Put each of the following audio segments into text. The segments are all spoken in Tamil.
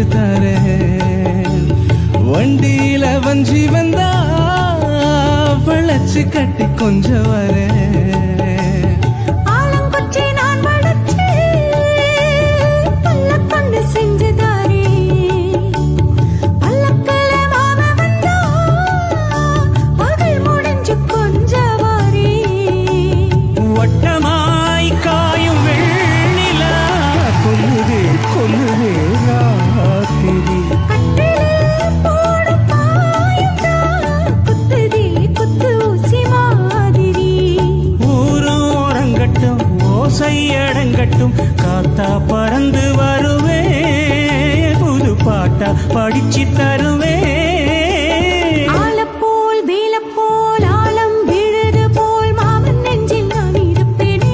தரேன் வண்டியில வஞ்சி வந்தா வளைச்சு கட்டி கொஞ்சம் வரேன் ஆலங்குச்சி நான் வளைச்சு பல்லக்கொண்டு செஞ்சுதாரே பல்லக்குல மாம வந்தா பகல் முடிஞ்சு கொஞ்சவாரே வட்டமாய் காயும் வெண்ணிலா கொல்லுதே கொல்லுதே ராத்திரி கட்டிலில் போட பாயுண்டா குத்துதே குத்து ஊசி மாதிரி ஊரும் ஓரங்கட்டும் ஓசை அடங்கட்டும் காத்தா பறந்து வருவேன் புது பாட்டா படிச்சு தருவேன் ஆலப்போல் வேலப்போல் ஆலம் விழுது போல் மாமன் நெஞ்சில் நான் இருப்பேனே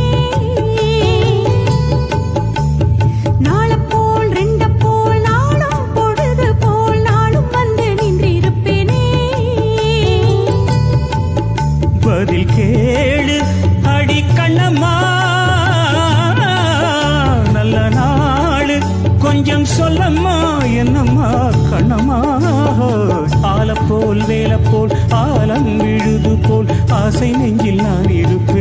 நாளப்போல் ரெண்டப்போல் நாளும் பொழுது போல் நாளும் வந்து நின்றிருப்பேனே பதில் கேளு அடி கண்ணம்மா நல்ல நாளு கொஞ்சம் சொல்லம்மா என்னம்மா கண்ணம்மா ஆலப்போல் வேலப்போல் ஆலம் விழுது போல் ஆசை நெஞ்சில் நான் இருப்பேன்